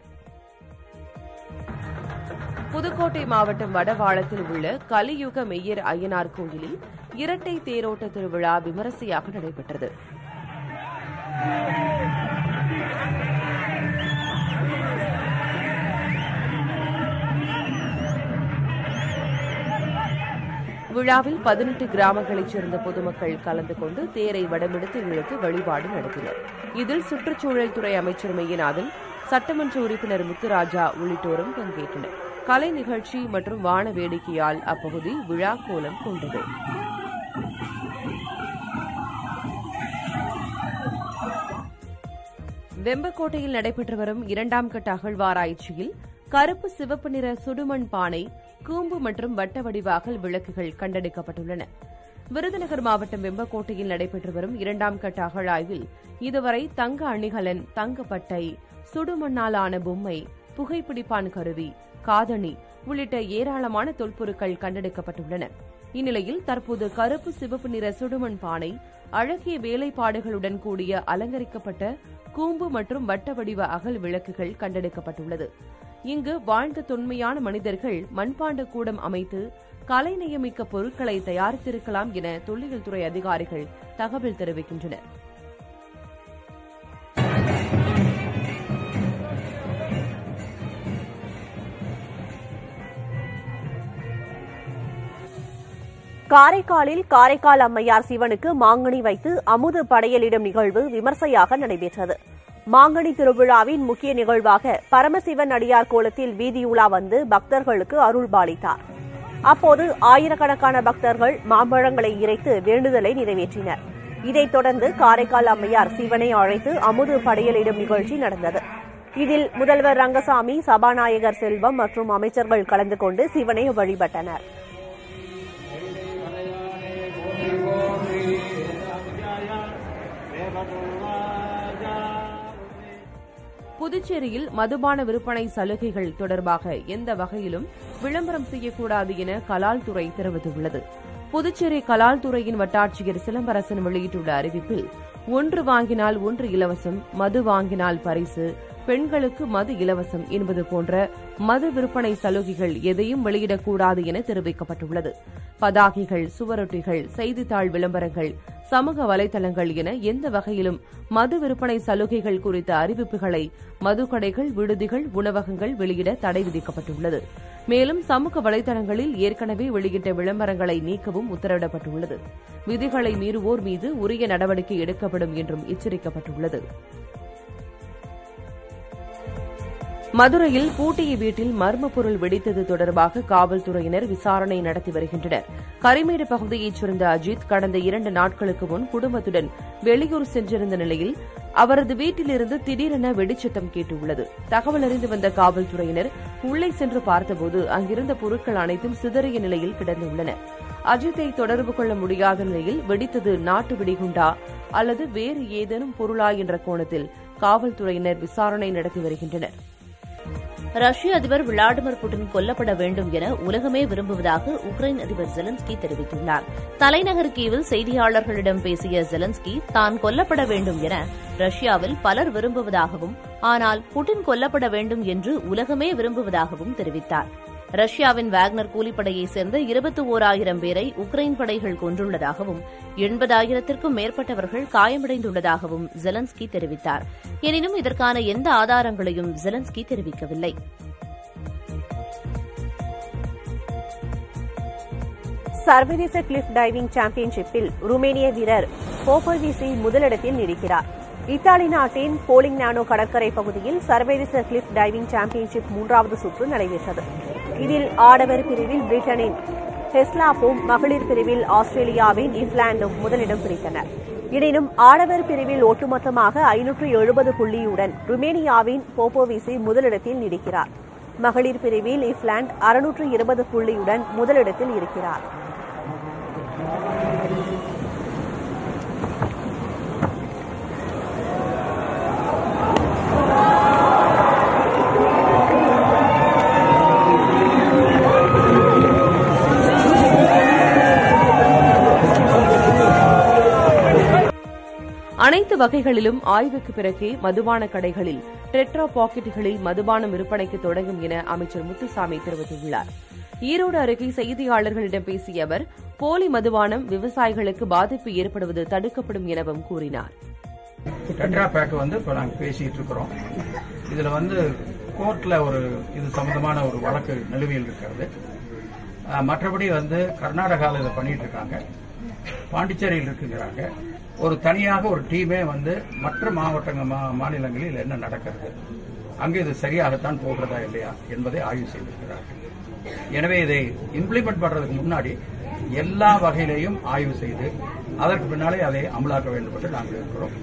புதுக்கோட்டை மாவட்டம் வடவாளத்தில் உள்ள கலியுக மெய்யர் ஐயனார் கோயிலில் இரட்டை தேரோட்ட திருவிழா விமரிசையாக நடைபெற்றது விழாவில் பதினெட்டு கிராமங்களைச் சேர்ந்த பொதுமக்கள் கலந்து கொண்டு தேரை வடமெடுத்து இழுத்து வழிபாடு நடத்தினர் இதில் சுற்றுச்சூழல் துறை அமைச்சர் மெய்யநாதன் சட்டமன்ற உறுப்பினர் முத்துராஜா உள்ளிட்டோரும் பங்கேற்றனர் கலை நிகழ்ச்சி மற்றும் வான வேடிக்கையால் அப்பகுதி விழா கோலம் கொண்டது வெம்பக்கோட்டையில் நடைபெற்று வரும் இரண்டாம் கட்ட அகழ்வாராய்ச்சியில் கருப்பு சிவப்பு நிற சுடுமண் பானை கூம்பு மற்றும் வட்ட வடிவ அகல் விளக்குகள் கண்டெடுக்கப்பட்டுள்ளன விருதுநகர் மாவட்டம் வெம்பக்கோட்டையில் நடைபெற்று வரும் இரண்டாம் கட்ட அகழாய்வில் இதுவரை தங்க அணிகலன் தங்கப்பட்டை சுடுமண்ணாலான பொம்மை புகைப்பிடிப்பான் கருவி காதணி உள்ளிட்ட ஏராளமான தொல்பொருட்கள் கண்டெடுக்கப்பட்டுள்ளன இந்நிலையில் தற்போது கருப்பு சிவப்பு நிற சுடுமண் பானை அழகிய வேலைப்பாடுகளுடன் கூடிய அலங்கரிக்கப்பட்ட கூம்பு மற்றும் வட்ட வடிவ அகல் விளக்குகள் கண்டெடுக்கப்பட்டுள்ளது இங்கு வாழ்ந்த தொன்மையான மனிதர்கள் மண்பாண்ட கூடம் அமைத்து கலை நியமிக்க பொருட்களை தயாரித்திருக்கலாம் என தொல்லியல் துறை அதிகாரிகள் தகவல் தெரிவிக்கின்றனர் காரைக்காலில் காரைக்கால் அம்மையார் சிவனுக்கு மாங்கனி வைத்து அமுது படையலிடும் நிகழ்வு விமர்சையாக நடைபெற்றது மாங்கனி திருவிழாவின் முக்கிய நிகழ்வாக பரமசிவன் அடியார் கோலத்தில் வீதியுலா வந்து பக்தர்களுக்கு அருள்பாலித்தார் அப்போது ஆயிரக்கணக்கான பக்தர்கள் மாம்பழங்களை இறைத்து வேண்டுதலை நிறைவேற்றினர் இதைத் தொடர்ந்து காரைக்கால் அம்மையார் சிவனை அழைத்து அமுது படையலிடும் நிகழ்ச்சி நடந்தது இதில் முதல்வர் ரங்கசாமி சபாநாயகர் செல்வம் மற்றும் அமைச்சர்கள் கலந்து கொண்டு சிவனை வழிபட்டனர் புதுச்சேரியில் மதுபான விற்பனை சலுகைகள் தொடர்பாக எந்த வகையிலும் விளம்பரம் செய்யக்கூடாது என கலால் துறை தெரிவித்துள்ளது புதுச்சேரி கலால் துறையின் வட்டாட்சியர் சிலம்பரசன் வெளியிட்டுள்ள அறிவிப்பில் ஒன்று வாங்கினால் ஒன்று இலவசம் மது வாங்கினால் பரிசு பெண்களுக்கு மது இலவசம் என்பது போன்ற மது விற்பனை சலுகைகள் எதையும் வெளியிடக்கூடாது என தெரிவிக்கப்பட்டுள்ளது பதாகைகள் சுவரொட்டிகள் செய்தித்தாள் விளம்பரங்கள் சமூக வலைதளங்கள் என எந்த வகையிலும் மது விற்பனை சலுகைகள் குறித்த அறிவிப்புகளை மதுக்கடைகள் விடுதிகள் உணவகங்கள் வெளியிட தடை விதிக்கப்பட்டுள்ளது மேலும் சமூக வலைதளங்களில் ஏற்கனவே வெளியிட்ட விளம்பரங்களை நீக்கவும் உத்தரவிடப்பட்டுள்ளது விதிகளை மீறுவோர் மீது உரிய நடவடிக்கை எடுக்கப்படும் என்றும் எச்சரிக்கப்பட்டுள்ளது மதுரையில் பூட்டிய வீட்டில் மர்ம பொருள் வெடித்தது தொடர்பாக காவல்துறையினர் விசாரணை நடத்தி வருகின்றனர் கரிமேடு பகுதியைச் சேர்ந்த அஜித் கடந்த இரண்டு நாட்களுக்கு முன் குடும்பத்துடன் வெளியூர் சென்றிருந்த நிலையில் அவரது வீட்டிலிருந்து திடீரென வெடிச்சத்தம் கேட்டுள்ளது தகவல் அறிந்து வந்த காவல்துறையினர் உள்ளே சென்று பார்த்தபோது அங்கிருந்த பொருட்கள் அனைத்தும் சிதறிய நிலையில் கிடந்துள்ளன அஜித்தை தொடர்பு கொள்ள முடியாத நிலையில் வெடித்தது நாட்டு வெடிகுண்டா அல்லது வேறு ஏதேனும் பொருளா என்ற கோணத்தில் காவல்துறையினர் விசாரணை நடத்தி வருகின்றனர் ரஷ்ய அதிபர் விளாடிமிர் புட்டின் கொல்லப்பட வேண்டும் என உலகமே விரும்புவதாக உக்ரைன் அதிபர் ஜெலன்ஸ்கி தெரிவித்துள்ளார் தலைநகர் கீவில் செய்தியாளர்களிடம் பேசிய ஜெலன்ஸ்கி தான் கொல்லப்பட வேண்டும் என ரஷ்யாவில் பலர் விரும்புவதாகவும் ஆனால் புட்டின் கொல்லப்பட வேண்டும் என்று உலகமே விரும்புவதாகவும் தெரிவித்தார் ரஷ்யாவின் வேக்னர் கூலிப்படையைச் சேர்ந்த இருபத்தி ஓராயிரம் பேரை உக்ரைன் படைகள் கொன்றுள்ளதாகவும் எண்பதாயிரத்திற்கும் மேற்பட்டவர்கள் காயமடைந்துள்ளதாகவும் ஜெலன்ஸ்கி தெரிவித்தார் எனினும் இதற்கான எந்த ஆதாரங்களையும் ஜெலன்ஸ்கி தெரிவிக்கவில்லை சர்வதேச கிளிஃப் டைவிங் சாம்பியன்ஷிப்பில் ருமேனிய வீரர் போபோவிசி முதலிடத்தில் நீடிக்கிறார் இத்தாலி நாட்டின் போலிங்னானோ கடற்கரை பகுதியில் சர்வதேச கிளிஃப் டைவிங் சாம்பியன்ஷிப் மூன்றாவது சுற்று நடைபெற்றது இதில் ஆடவர் பிரிவில் பிரிட்டனின் ஹெஸ்லாப்பும் மகளிர் பிரிவில் ஆஸ்திரேலியாவின் இஸ்லாண்டும் முதலிடம் பிடித்தனர் எனினும் ஆடவர் பிரிவில் ஒட்டுமொத்தமாக ஐநூற்று எழுபது புள்ளியுடன் ருமேனியாவின் போப்போவிசி முதலிடத்தில் நீடிக்கிறார் மகளிர் பிரிவில் இஸ்லாந்து அறுநூற்று இருபது புள்ளியுடன் முதலிடத்தில் இருக்கிறார் அனைத்து வகைகளிலும் ஆய்வுக்கு பிறகே மதுபான கடைகளில் டெட்ரா பாக்கெட்டுகளில் மதுபானம் விற்பனைக்கு தொடங்கும் என அமைச்சர் முத்துசாமி தெரிவித்துள்ளார் ஈரோடு அருகே செய்தியாளர்களிடம் பேசிய அவர் போலி மதுபானம் விவசாயிகளுக்கு பாதிப்பு ஏற்படுவது தடுக்கப்படும் எனவும் கூறினார் டெட்ரா பேக் வந்து இப்போ நாங்கள் பேசிட்டு இருக்கிறோம் இதுல வந்து கோர்ட்ல ஒரு இது சம்பந்தமான ஒரு வழக்கு நிலுவையில் இருக்கிறது அஹ், மற்றபடி வந்து கர்நாடகாவில் இதை பண்ணிட்டு இருக்காங்க பாண்டிச்சேரியில் இருக்குங்கிறாங்க ஒரு தனியாக ஒரு டீமே வந்து மற்ற மாவட்டங்க மா- மாநிலங்களில் என்ன நடக்கிறது அங்கே இது சரியாகத்தான் போகிறதா இல்லையா என்பதை ஆய்வு செய்திருக்கிறார்கள் எனவே இதை இம்ப்ளிமெண்ட் பண்றதுக்கு முன்னாடி எல்லா வகையிலையும் ஆய்வு செய்து அதற்கு பின்னாலே அதை அமலாக்க வேண்டும் என்று நாங்கள் இருக்கிறோம்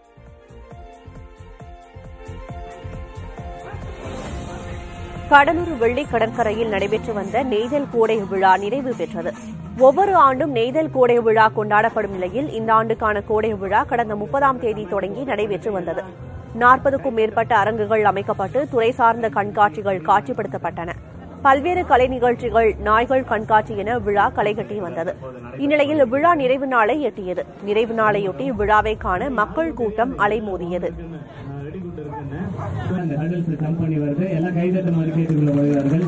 கடலூர் வெள்ளி கடற்கரையில் நடைபெற்று வந்த நெய்தல் கோடை விழா நிறைவு பெற்றது ஒவ்வொரு ஆண்டும் நெய்தல் கோடை விழா கொண்டாடப்படும் நிலையில் இந்த ஆண்டுக்கான கோடை விழா கடந்த முப்பதாம் தேதி தொடங்கி நடைபெற்று வந்தது நாற்பதுக்கும் மேற்பட்ட அரங்குகள் அமைக்கப்பட்டு துறை சார்ந்த கண்காட்சிகள் காட்சிப்படுத்தப்பட்டன பல்வேறு கலை நிகழ்ச்சிகள் நாய்கள் கண்காட்சி என விழா களைகட்டி வந்தது இந்நிலையில் விழா நிறைவு நாளை எட்டியது நிறைவு நாளையொட்டி விழாவை காண மக்கள் கூட்டம் அலைமோதியது அந்த ஹர்டல்ஸ் ஜம்ப் பண்ணி வருது எல்லாம் கைதட்டுமாறு கேட்டுக்கொள்ளப்படுகிறார்கள்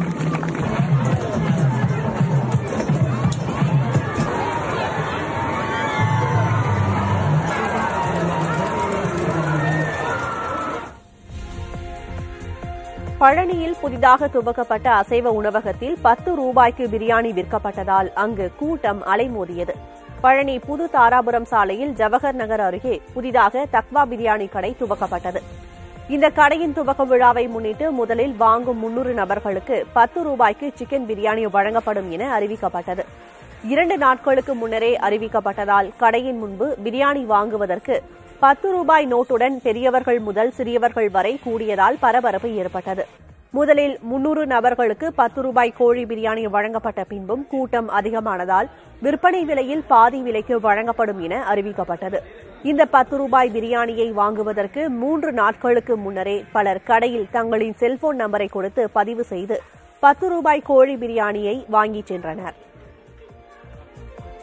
பழனியில் புதிதாக துவக்கப்பட்ட அசைவ உணவகத்தில் பத்து ரூபாய்க்கு பிரியாணி விற்கப்பட்டதால் அங்கு கூட்டம் அலைமோதியது பழனி புது தாராபுரம் சாலையில் ஜவஹர் நகர் அருகே புதிதாக தக்வா பிரியாணி கடை துவக்கப்பட்டது இந்த கடையின் துவக்க விழாவை முன்னிட்டு முதலில் வாங்கும் முன்னூறு நபர்களுக்கு பத்து ரூபாய்க்கு சிக்கன் பிரியாணி வழங்கப்படும் என அறிவிக்கப்பட்டது இரண்டு நாட்களுக்கு முன்னரே அறிவிக்கப்பட்டதால் கடையின் முன்பு பிரியாணி வாங்குவதற்கு பத்து ரூபாய் நோட்டுடன் பெரியவர்கள் முதல் சிறியவர்கள் வரை கூடியதால் பரபரப்பு ஏற்பட்டது முதலில் முன்னூறு நபர்களுக்கு பத்து ரூபாய் கோழி பிரியாணி வழங்கப்பட்ட பின்பும் கூட்டம் அதிகமானதால் விற்பனை விலையில் பாதி விலைக்கு வழங்கப்படும் என அறிவிக்கப்பட்டது இந்த பத்து ரூபாய் பிரியாணியை வாங்குவதற்கு மூன்று நாட்களுக்கு முன்னரே பலர் கடையில் தங்களின் செல்போன் நம்பரை கொடுத்து பதிவு செய்து பத்து ரூபாய் கோழி பிரியாணியை வாங்கிச் சென்றனர்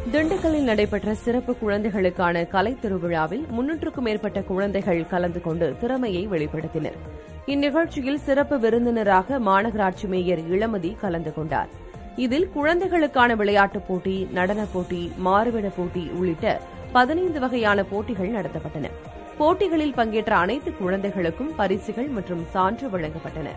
திண்டுக்கல்லில் நடைபெற்ற சிறப்பு குழந்தைகளுக்கான கலை திருவிழாவில் முன்னூற்றுக்கும் மேற்பட்ட குழந்தைகள் கலந்து கொண்டு திறமையை வெளிப்படுத்தினர் இந்நிகழ்ச்சியில் சிறப்பு விருந்தினராக மாநகராட்சி மேயர் இளமதி கலந்து கொண்டார் இதில் குழந்தைகளுக்கான விளையாட்டுப் போட்டி நடனப் போட்டி மாறுவிட போட்டி உள்ளிட்ட பதினைந்து வகையான போட்டிகள் நடத்தப்பட்டன போட்டிகளில் பங்கேற்ற அனைத்து குழந்தைகளுக்கும் பரிசுகள் மற்றும் சான்று வழங்கப்பட்டன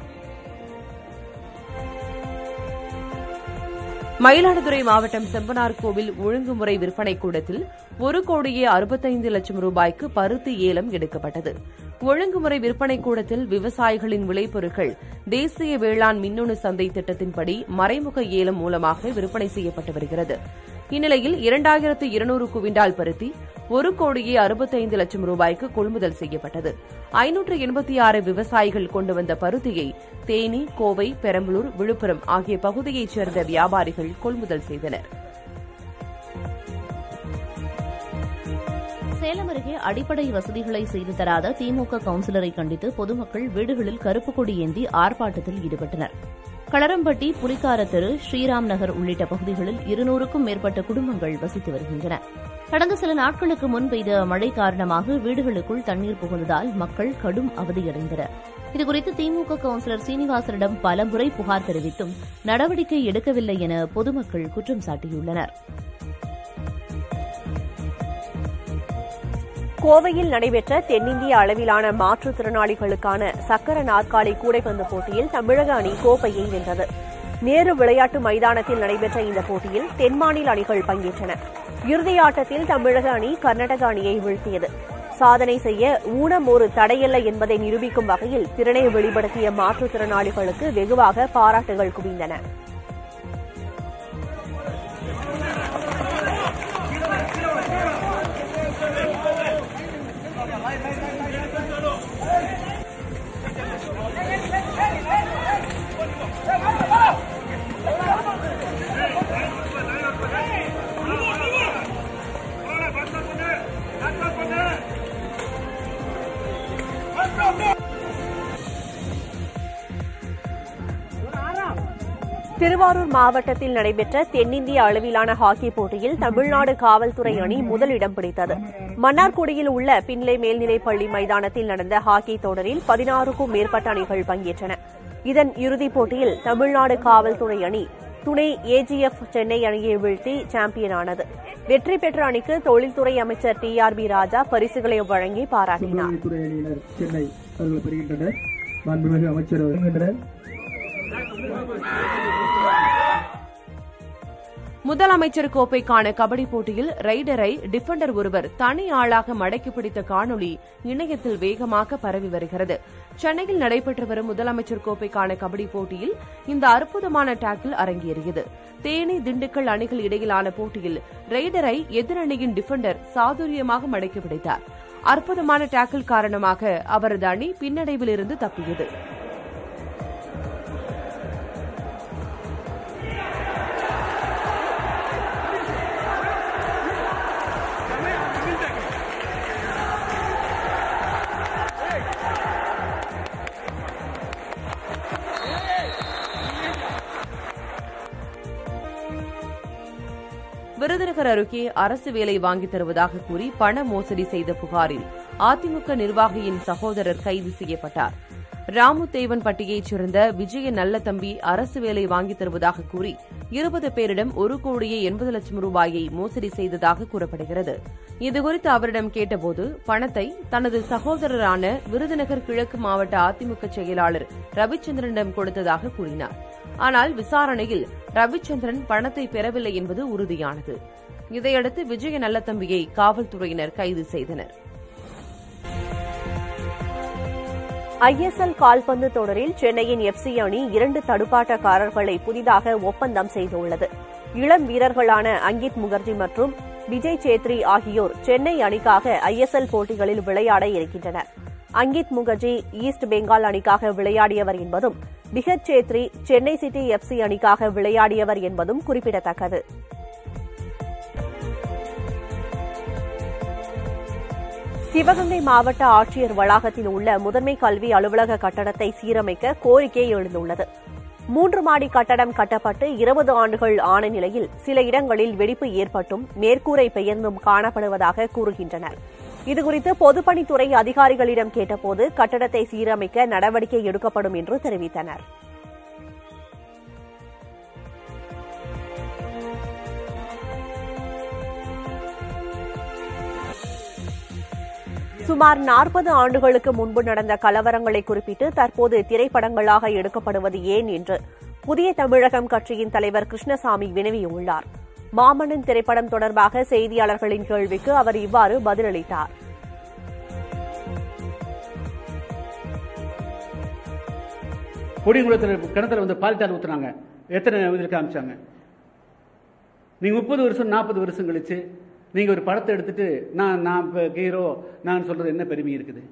மயிலாடுதுறை மாவட்டம் செம்பனார் கோவில் ஒழுங்குமுறை விற்பனை கூடத்தில் ஒரு கோடியே அறுபத்தைந்து லட்சம் ரூபாய்க்கு பருத்தி ஏலம் எடுக்கப்பட்டது ஒழுங்குமுறை விற்பனை கூடத்தில் விவசாயிகளின் விளைபொருட்கள் தேசிய வேளாண் மின்னணு சந்தை திட்டத்தின்படி மறைமுக ஏலம் மூலமாக விற்பனை செய்யப்பட்டு வருகிறது இந்நிலையில் இரண்டாயிரத்து இருநூறு குவிண்டால் பருத்தி ஒரு கோடியே அறுபத்தைந்து லட்சம் ரூபாய்க்கு கொள்முதல் செய்யப்பட்டது ஐநூற்று எண்பத்தி ஆறு விவசாயிகள் கொண்டு வந்த பருத்தியை தேனி கோவை பெரம்பலூர் விழுப்புரம் ஆகிய பகுதியைச் சேர்ந்த வியாபாரிகள் கொள்முதல் செய்தனர் சேலம் அருகே அடிப்படை வசதிகளை செய்து தராத திமுக கவுன்சிலரை கண்டித்து பொதுமக்கள் வீடுகளில் கருப்பு கொடி ஏந்தி ஆர்ப்பாட்டத்தில் ஈடுபட்டனர் களரம்பட்டி புலிக்கார தெரு ஸ்ரீராம் நகர் உள்ளிட்ட பகுதிகளில் இருநூறுக்கும் மேற்பட்ட குடும்பங்கள் வசித்து வருகின்றன கடந்த சில நாட்களுக்கு முன் பெய்த மழை காரணமாக வீடுகளுக்குள் தண்ணீர் புகுந்ததால் மக்கள் கடும் அவதியடைந்தனர் இதுகுறித்து திமுக கவுன்சிலர் சீனிவாசனிடம் பலமுறை புகார் தெரிவித்தும் நடவடிக்கை எடுக்கவில்லை என பொதுமக்கள் குற்றம் சாட்டியுள்ளனர் கோவையில் நடைபெற்ற தென்னிந்திய அளவிலான மாற்றுத்திறனாளிகளுக்கான சக்கர நாற்காலி கூடைப்பந்து போட்டியில் தமிழக அணி கோப்பையை வென்றது நேரு விளையாட்டு மைதானத்தில் நடைபெற்ற இந்த போட்டியில் தென்மாநில அணிகள் பங்கேற்றன இறுதி ஆட்டத்தில் தமிழக அணி கர்நாடக அணியை வீழ்த்தியது சாதனை செய்ய ஊனம் ஒரு தடையல்ல என்பதை நிரூபிக்கும் வகையில் திறனை வெளிப்படுத்திய மாற்றுத்திறனாளிகளுக்கு வெகுவாக பாராட்டுகள் குவிந்தன திருவாரூர் மாவட்டத்தில் நடைபெற்ற தென்னிந்திய அளவிலான ஹாக்கி போட்டியில் தமிழ்நாடு காவல்துறை அணி முதலிடம் பிடித்தது மன்னார்குடியில் உள்ள பின்லே மேல்நிலைப் பள்ளி மைதானத்தில் நடந்த ஹாக்கி தொடரில் பதினாறுக்கும் மேற்பட்ட அணிகள் பங்கேற்றன இதன் இறுதிப் போட்டியில் தமிழ்நாடு காவல்துறை அணி துணை ஏஜிஎஃப் சென்னை அணியை வீழ்த்தி சாம்பியனானது வெற்றி பெற்ற அணிக்கு தொழில்துறை அமைச்சர் டி ஆர் பி ராஜா பரிசுகளை வழங்கி பாராட்டினார் துறை அணியினர் சென்னை அவர்கள் பெறுகின்றனர் மாண்புமிகு அமைச்சர் வருகின்றனர் முதலமைச்சர் கோப்பைக்கான கபடி போட்டியில் ரைடரை டிஃபெண்டர் ஒருவர் தனி ஆளாக மடக்கி பிடித்த காணொளி இணையத்தில் வேகமாக பரவி வருகிறது சென்னையில் நடைபெற்று வரும் முதலமைச்சர் கோப்பைக்கான கபடி போட்டியில் இந்த அற்புதமான டாக்கில் அரங்கேறியது தேனி திண்டுக்கல் அணிகள் இடையிலான போட்டியில் ரைடரை எதிரணியின் டிஃபெண்டர் சாதுரியமாக மடக்கி பிடித்தார் அற்புதமான டாக்கில் காரணமாக அவரது அணி பின்னடைவில் இருந்து தப்பியது விருதுநகர் அருகே அரசு வேலை வாங்கித் தருவதாக கூறி பண மோசடி செய்த புகாரில் அதிமுக நிர்வாகியின் சகோதரர் கைது செய்யப்பட்டார் ராமுத்தேவன்பட்டியைச் சேர்ந்த விஜய நல்லதம்பி அரசு வேலை வாங்கித் தருவதாக கூறி இருபது பேரிடம் ஒரு கோடியே எண்பது லட்சம் ரூபாயை மோசடி செய்ததாக கூறப்படுகிறது இதுகுறித்து அவரிடம் கேட்டபோது பணத்தை தனது சகோதரரான விருதுநகர் கிழக்கு மாவட்ட அதிமுக செயலாளர் ரவிச்சந்திரனிடம் கொடுத்ததாக கூறினார் ஆனால் விசாரணையில் ரவிச்சந்திரன் பணத்தை பெறவில்லை என்பது உறுதியானது இதையடுத்து விஜய நல்லதம்பியை காவல்துறையினர் கைது செய்தனர் ஐஎஸ்எல் கால்பந்து தொடரில் சென்னையின் எஃப்சி அணி இரண்டு தடுப்பாட்டக்காரர்களை புதிதாக ஒப்பந்தம் செய்துள்ளது இளம் வீரர்களான அங்கித் முகர்ஜி மற்றும் விஜய் சேத்ரி ஆகியோர் சென்னை அணிக்காக ஐஎஸ்எல் போட்டிகளில் விளையாட இருக்கின்றனர் அங்கித் முகர்ஜி ஈஸ்ட் பெங்கால் அணிக்காக விளையாடியவர் என்பதும் பிகத் சேத்ரி சென்னை சிட்டி எஃப்சி அணிக்காக விளையாடியவர் என்பதும் குறிப்பிடத்தக்கது சிவகங்கை மாவட்ட ஆட்சியர் வளாகத்தில் உள்ள முதன்மை கல்வி அலுவலக கட்டடத்தை சீரமைக்க கோரிக்கை எழுந்துள்ளது மூன்று மாடி கட்டடம் கட்டப்பட்டு இருபது ஆண்டுகள் ஆன நிலையில் சில இடங்களில் வெடிப்பு ஏற்பட்டும் மேற்கூரை பெயர்ந்தும் காணப்படுவதாக கூறுகின்றனர் இதுகுறித்து பொதுப்பணித்துறை அதிகாரிகளிடம் கேட்டபோது கட்டடத்தை சீரமைக்க நடவடிக்கை எடுக்கப்படும் என்று தெரிவித்தனர் சுமார் நாற்பது ஆண்டுகளுக்கு முன்பு நடந்த கலவரங்களை குறிப்பிட்டு தற்போது திரைப்படங்களாக எடுக்கப்படுவது ஏன் என்று புதிய தமிழகம் கட்சியின் தலைவர் கிருஷ்ணசாமி வினவியுள்ளார் மாமன்னன் திரைப்படம் தொடர்பாக செய்தியாளர்களின் கேள்விக்கு அவர் இவ்வாறு பதிலளித்தார் கொடிங்குளத்தில் கிணத்துல வந்து பால்தால் ஊத்துனாங்க எத்தனை இதில் காமிச்சாங்க நீங்கள் முப்பது வருஷம் நாற்பது வருஷம் கழிச்சு நீங்கள் ஒரு படத்தை எடுத்துட்டு நான் நான் இப்போ ஹீரோ நான் சொல்றது என்ன பெருமை இருக்குது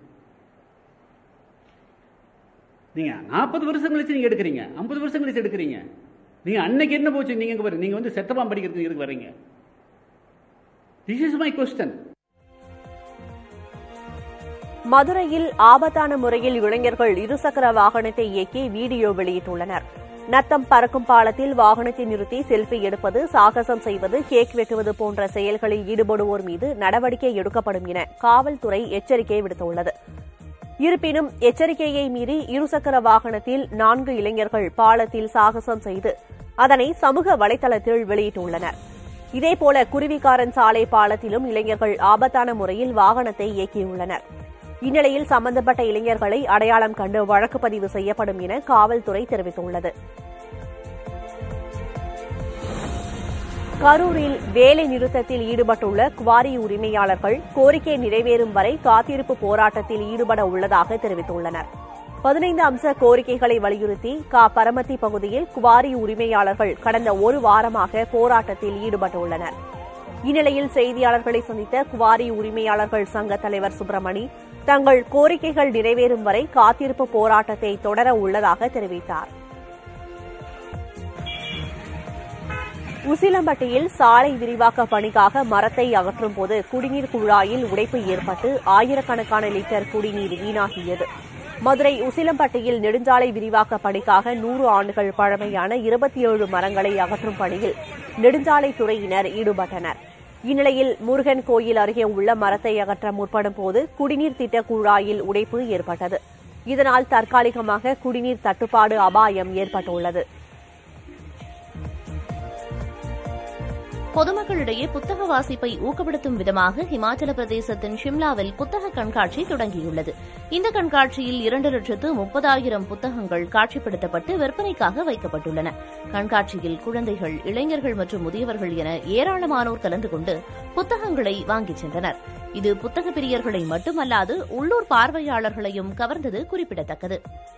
நீங்க நாற்பது வருஷம் கழிச்சு நீங்க எடுக்கிறீங்க ஐம்பது வருஷம் கழிச்சு எடுக்கிறீங்க நீங்க அன்னைக்கு என்ன போச்சு நீங்க இங்க பாரு நீங்க வந்து செத்தபாம் படிக்கிறதுக்கு இதுக்கு வர்றீங்க திஸ் இஸ் மை கொஸ்டன் மதுரையில் ஆபத்தான முறையில் இளைஞர்கள் இருசக்கர வாகனத்தை இயக்கி வீடியோ வெளியிட்டுள்ளனர் நத்தம் பறக்கும் பாலத்தில் வாகனத்தை நிறுத்தி செல்ஃபி எடுப்பது சாகசம் செய்வது கேக் வெட்டுவது போன்ற செயல்களில் ஈடுபடுவோர் மீது நடவடிக்கை எடுக்கப்படும் என காவல்துறை எச்சரிக்கை விடுத்துள்ளது இருப்பினும் எச்சரிக்கையை மீறி இருசக்கர வாகனத்தில் நான்கு இளைஞர்கள் பாலத்தில் சாகசம் செய்து அதனை சமூக வலைதளத்தில் வெளியிட்டுள்ளனர் இதேபோல குருவிக்காரன் சாலை பாலத்திலும் இளைஞர்கள் ஆபத்தான முறையில் வாகனத்தை இயக்கியுள்ளனர் இந்நிலையில் சம்பந்தப்பட்ட இளைஞர்களை அடையாளம் கண்டு வழக்கு பதிவு செய்யப்படும் என காவல்துறை தெரிவித்துள்ளது கரூரில் வேலை நிறுத்தத்தில் ஈடுபட்டுள்ள குவாரி உரிமையாளர்கள் கோரிக்கை நிறைவேறும் வரை காத்திருப்பு போராட்டத்தில் ஈடுபட உள்ளதாக தெரிவித்துள்ளனர் பதினைந்து அம்ச கோரிக்கைகளை வலியுறுத்தி கா பரமத்தி பகுதியில் குவாரி உரிமையாளர்கள் கடந்த ஒரு வாரமாக போராட்டத்தில் ஈடுபட்டுள்ளனர் இந்நிலையில் செய்தியாளர்களை சந்தித்த குவாரி உரிமையாளர்கள் சங்க தலைவர் சுப்பிரமணி தங்கள் கோரிக்கைகள் நிறைவேறும் வரை காத்திருப்பு போராட்டத்தை தொடர உள்ளதாக தெரிவித்தார் உசிலம்பட்டியில் சாலை விரிவாக்க பணிக்காக மரத்தை அகற்றும் போது குடிநீர் குழாயில் உடைப்பு ஏற்பட்டு ஆயிரக்கணக்கான லிட்டர் குடிநீர் வீணாகியது மதுரை உசிலம்பட்டியில் நெடுஞ்சாலை விரிவாக்க பணிக்காக நூறு ஆண்டுகள் பழமையான இருபத்தி ஏழு மரங்களை அகற்றும் பணியில் நெடுஞ்சாலை துறையினர் ஈடுபட்டனர் இந்நிலையில் முருகன் கோயில் அருகே உள்ள மரத்தை அகற்ற முற்படும் போது குடிநீர் திட்ட குழாயில் உடைப்பு ஏற்பட்டது இதனால் தற்காலிகமாக குடிநீர் தட்டுப்பாடு அபாயம் ஏற்பட்டுள்ளது பொதுமக்களிடையே புத்தக வாசிப்பை ஊக்கப்படுத்தும் விதமாக இமாச்சல பிரதேசத்தின் ஷிம்லாவில் புத்தக கண்காட்சி தொடங்கியுள்ளது இந்த கண்காட்சியில் இரண்டு லட்சத்து முப்பதாயிரம் புத்தகங்கள் காட்சிப்படுத்தப்பட்டு விற்பனைக்காக வைக்கப்பட்டுள்ளன கண்காட்சியில் குழந்தைகள் இளைஞர்கள் மற்றும் முதியவர்கள் என ஏராளமானோர் கலந்து கொண்டு புத்தகங்களை வாங்கிச் சென்றனர் இது புத்தக பிரியர்களை மட்டுமல்லாது உள்ளூர் பார்வையாளர்களையும் கவர்ந்தது குறிப்பிடத்தக்கது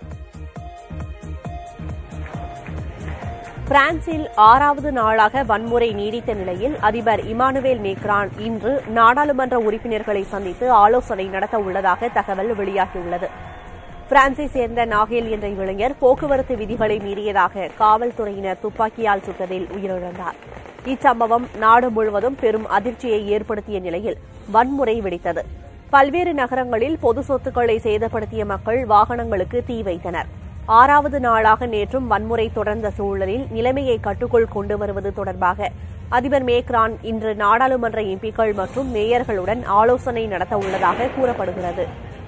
பிரான்சில் ஆறாவது நாளாக வன்முறை நீடித்த நிலையில் அதிபர் இமானுவேல் மேக்ரான் இன்று நாடாளுமன்ற உறுப்பினர்களை சந்தித்து ஆலோசனை நடத்த உள்ளதாக தகவல் வெளியாகியுள்ளது பிரான்சை சேர்ந்த நாகேல் என்ற இளைஞர் போக்குவரத்து விதிகளை மீறியதாக காவல்துறையினர் துப்பாக்கியால் சுட்டதில் உயிரிழந்தார் இச்சம்பவம் நாடு முழுவதும் பெரும் அதிர்ச்சியை ஏற்படுத்திய நிலையில் வன்முறை வெடித்தது பல்வேறு நகரங்களில் பொது சொத்துக்களை சேதப்படுத்திய மக்கள் வாகனங்களுக்கு தீ வைத்தனர் ஆறாவது நாளாக நேற்றும் வன்முறை தொடர்ந்த சூழலில் நிலைமையை கட்டுக்குள் கொண்டு வருவது தொடர்பாக அதிபர் மேக்ரான் இன்று நாடாளுமன்ற எம்பிக்கள் மற்றும் மேயர்களுடன் ஆலோசனை நடத்த உள்ளதாக கூறப்படுகிறது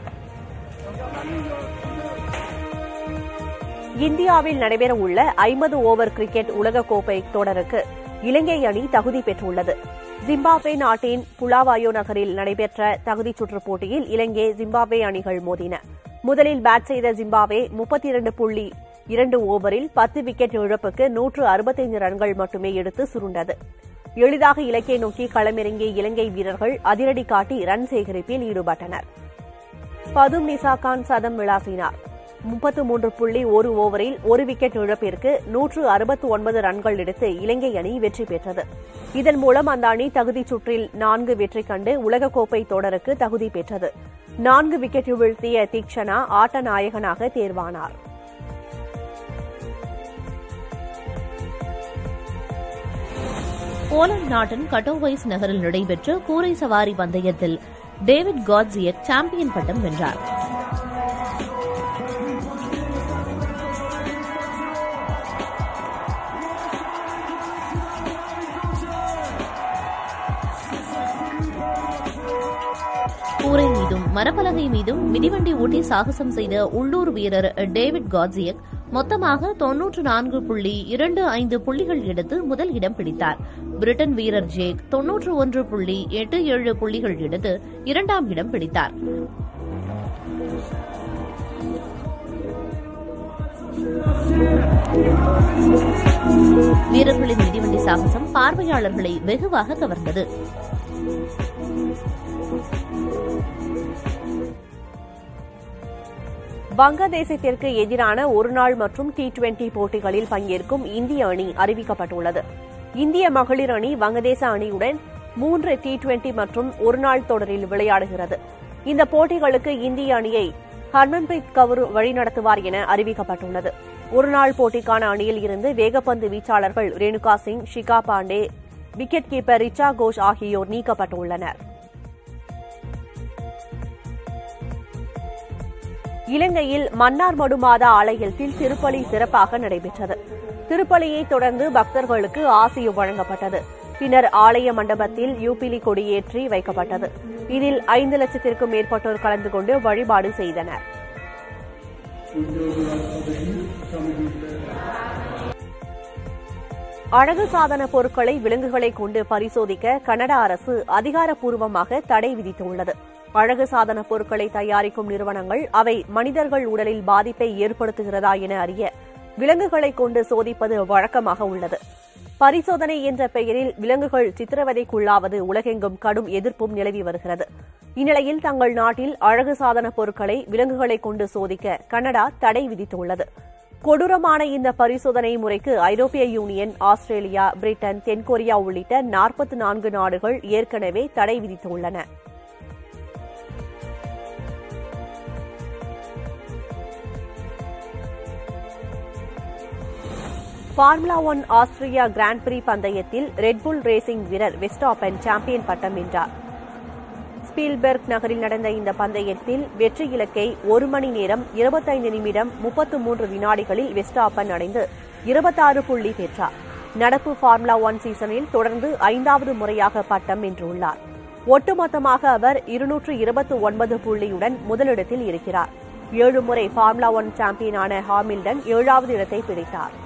இந்தியாவில் நடைபெறவுள்ள ஐம்பது ஓவர் கிரிக்கெட் உலகக்கோப்பை தொடருக்கு இலங்கை அணி தகுதி பெற்றுள்ளது ஜிம்பாப்வே நாட்டின் புலாவாயோ நகரில் நடைபெற்ற தகுதிச் சுற்றுப் போட்டியில் இலங்கை ஜிம்பாப்வே அணிகள் மோதின முதலில் பேட் செய்த ஜிம்பாப்வே முப்பத்தி இரண்டு புள்ளி இரண்டு ஓவரில் பத்து விக்கெட் இழப்புக்கு நூற்று அறுபத்தைந்து ரன்கள் மட்டுமே எடுத்து சுருண்டது எளிதாக இலக்கை நோக்கி களமிறங்கிய இலங்கை வீரர்கள் அதிரடி காட்டி ரன் சேகரிப்பில் ஈடுபட்டனர் பதும் நிசாகான் சதம் விளாசினார் முப்பத்து மூன்று புள்ளி ஒரு ஓவரில் ஒரு விக்கெட் இழப்பிற்கு நூற்று அறுபத்து ஒன்பது ரன்கள் எடுத்து இலங்கை அணி வெற்றி பெற்றது இதன் மூலம் அந்த அணி தகுதிச் சுற்றில் நான்கு வெற்றி கண்டு உலகக்கோப்பை தொடருக்கு தகுதி பெற்றது நான்கு விக்கெட் வீழ்த்திய தீக்ஷனா ஆட்ட நாயகனாக தேர்வானார் போலந்து நாட்டின் கட்டோவைஸ் நகரில் நடைபெற்ற கூரை சவாரி பந்தயத்தில் டேவிட் காட்ஸியக் சாம்பியன் பட்டம் வென்றார் கூரை மீதும் மரப்பலகை மீதும் மிதிவண்டி ஓட்டி சாகசம் செய்த உள்ளூர் வீரர் டேவிட் காட்சியக் மொத்தமாக தொன்னூற்று நான்கு புள்ளி இரண்டு ஐந்து புள்ளிகள் எடுத்து முதல் இடம் பிடித்தார் பிரிட்டன் வீரர் ஜேக் தொன்னூற்று ஒன்று புள்ளி எட்டு ஏழு புள்ளிகள் எடுத்து இரண்டாம் இடம் பிடித்தார் வீரர்களின் மிதிவண்டி சாகசம் பார்வையாளர்களை வெகுவாக கவர்ந்தது வங்கதேசத்திற்கு எதிரான ஒருநாள் மற்றும் டி டுவெண்டி போட்டிகளில் பங்கேற்கும் இந்திய அணி அறிவிக்கப்பட்டுள்ளது இந்திய மகளிர் அணி வங்கதேச அணியுடன் மூன்று டி டுவெண்டி மற்றும் ஒருநாள் தொடரில் விளையாடுகிறது இந்த போட்டிகளுக்கு இந்திய அணியை ஹர்மன்பிரீத் கவுர் வழிநடத்துவார் என அறிவிக்கப்பட்டுள்ளது ஒருநாள் போட்டிக்கான அணியில் இருந்து வேகப்பந்து வீச்சாளர்கள் ரேணுகா சிங் ஷிகா பாண்டே விக்கெட் கீப்பர் ரிச்சா கோஷ் ஆகியோர் நீக்கப்பட்டுள்ளனர் இலங்கையில் மன்னார் மடுமாதா ஆலயத்தில் திருப்பலி சிறப்பாக நடைபெற்றது திருப்பலியை தொடர்ந்து பக்தர்களுக்கு ஆசியு வழங்கப்பட்டது பின்னர் ஆலய மண்டபத்தில் யூபிலி கொடியேற்றி வைக்கப்பட்டது இதில் ஐந்து லட்சத்திற்கும் மேற்பட்டோர் கலந்து கொண்டு வழிபாடு செய்தனர் அழகு சாதன பொருட்களை விலங்குகளை கொண்டு பரிசோதிக்க கனடா அரசு அதிகாரப்பூர்வமாக தடை விதித்துள்ளது அழகு சாதன பொருட்களை தயாரிக்கும் நிறுவனங்கள் அவை மனிதர்கள் உடலில் பாதிப்பை ஏற்படுத்துகிறதா என அறிய விலங்குகளை கொண்டு சோதிப்பது வழக்கமாக உள்ளது பரிசோதனை என்ற பெயரில் விலங்குகள் சித்திரவதைக்குள்ளாவது உலகெங்கும் கடும் எதிர்ப்பும் நிலவி வருகிறது இந்நிலையில் தங்கள் நாட்டில் அழகு சாதன பொருட்களை விலங்குகளை கொண்டு சோதிக்க கனடா தடை விதித்துள்ளது கொடூரமான இந்த பரிசோதனை முறைக்கு ஐரோப்பிய யூனியன் ஆஸ்திரேலியா பிரிட்டன் தென்கொரியா உள்ளிட்ட நாற்பத்தி நான்கு நாடுகள் ஏற்கனவே தடை விதித்துள்ளன formula one Australia grand prix பந்தயத்தில் ரெட்புல் ரேசிங் வீரர் வெஸ்டாப்பன் சாம்பியன் பட்டம் வென்றார் ஸ்பீல்பெர்க் நகரில் நடந்த இந்த பந்தயத்தில் வெற்றி இலக்கை ஒரு மணி நேரம் இருபத்தைந்து நிமிடம் முப்பத்து மூன்று வினாடிகளில் வெஸ்டாப்பன் அடைந்து இருபத்தாறு புள்ளி பெற்றார் நடப்பு ஃபார்முலா ஒன் சீசனில் தொடர்ந்து ஐந்தாவது முறையாக பட்டம் வென்றுள்ளார் ஒட்டுமொத்தமாக அவர் இருநூற்று இருபத்தி ஒன்பது புள்ளியுடன் முதலிடத்தில் இருக்கிறார் ஏழு முறை ஃபார்முலா ஒன் சாம்பியனான ஹாமில்டன் ஏழாவது இடத்தை பிடித்தார்